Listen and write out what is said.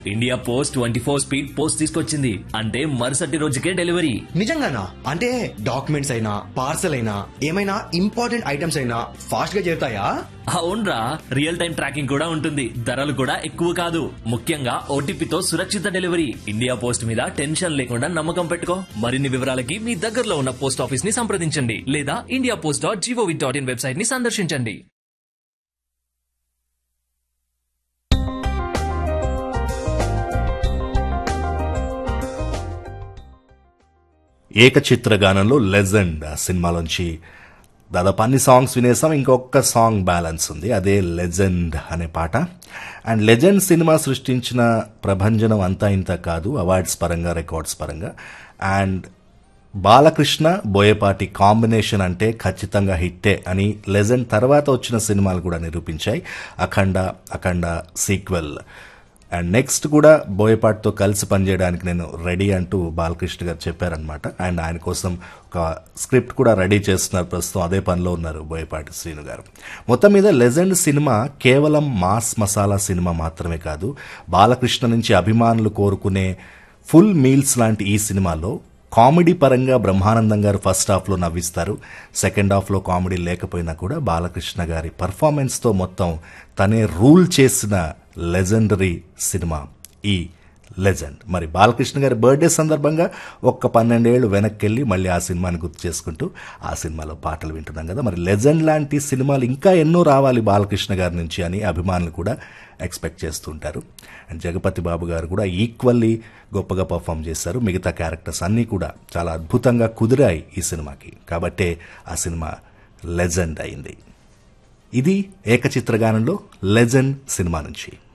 India Post twenty four speed post తీసుకొచ్చింది అంటే మరుసటి రోజుకే డెలివరీ నిజంగానా అంటే డాక్యుమెంట్స్ అయినా పార్సల్ అయినా ఏమైనా ఇంపార్టెంట్ ఐటమ్స్ అయినా ఫాస్ట్ గా చేరుతాయా అవునరా రియల్ టైం ట్రాకింగ్ కూడా ఉంటుంది ధరలు కూడా ఎక్కువ కాదు ముఖ్యంగా ఓటీపీతో సురక్షిత డెలివరీ ఇండియా పోస్ట్ మీద టెన్షన్ లేకుండా నమ్మకం పెట్టుకో మరిన్ని వివరాలకి మీ దగ్గరలో ఉన్న పోస్ట్ ఆఫీస్ ని సంప్రదించండి లేదా India Post dot G O V dot in website ని సందర్శించండి ఏకచిత్ర గానంలో లెజెండ్ ఆ సినిమాలోంచి దాదాపు అన్ని సాంగ్స్ వినేసాం ఇంకొక సాంగ్ బ్యాలెన్స్ ఉంది అదే లెజెండ్ అనే పాట అండ్ లెజెండ్ సినిమా సృష్టించిన ప్రభంజనం అంతా ఇంత కాదు అవార్డ్స్ పరంగా రికార్డ్స్ పరంగా అండ్ బాలకృష్ణ బోయపాటి కాంబినేషన్ అంటే ఖచ్చితంగా హిట్టే అని లెజెండ్ తర్వాత వచ్చిన సినిమాలు కూడా నిరూపించాయి Akhanda Akhanda sequel and next కూడా బోయపాటితో కలిసి పనిచేయడానికి నేను రెడీ అంటూ బాలకృష్ణ గారు చెప్పారనమాట అండ్ ఆయన కోసం ఒక స్క్రిప్ట్ కూడా రెడీ చేస్తున్నారు ప్రస్తుతం అదే పనిలో ఉన్నారు బోయపాటి శ్రీను గారు మొత్తం మీద లెజెండ్ సినిమా కేవలం మాస్ మసాలా సినిమా మాత్రమే కాదు బాలకృష్ణ నుంచి అభిమానులు కోరుకునే ఫుల్ మీల్స్ లాంటి ఈ సినిమాలో కామెడీ పరంగా బ్రహ్మానందం గారు ఫస్ట్ హాఫ్లో నవ్విస్తారు సెకండ్ హాఫ్లో కామెడీ లేకపోయినా కూడా బాలకృష్ణ గారి పర్ఫార్మెన్స్తో మొత్తం తనే రూల్ చేసిన లెజెండరీ సినిమా ఈ లెజెండ్ మరి బాలకృష్ణ గారి బర్త్డే సందర్భంగా ఒక్క పన్నెండేళ్లు వెనక్కి వెళ్ళి మళ్ళీ ఆ సినిమాని గుర్తు చేసుకుంటూ ఆ సినిమాలో పాటలు వింటున్నాం కదా మరి లెజెండ్ లాంటి సినిమాలు ఇంకా ఎన్నో రావాలి బాలకృష్ణ గారి నుంచి అని అభిమానులు కూడా ఎక్స్పెక్ట్ చేస్తుంటారు అండ్ జగపతి బాబు గారు కూడా ఈక్వల్లీ గొప్పగా పర్ఫామ్ చేశారు మిగతా క్యారెక్టర్స్ అన్నీ కూడా చాలా అద్భుతంగా కుదిరాయి ఈ సినిమాకి కాబట్టే ఆ సినిమా లెజెండ్ అయింది ఇది ఏకచిత్రగానంలో లెజెండ్ సినిమా నుంచి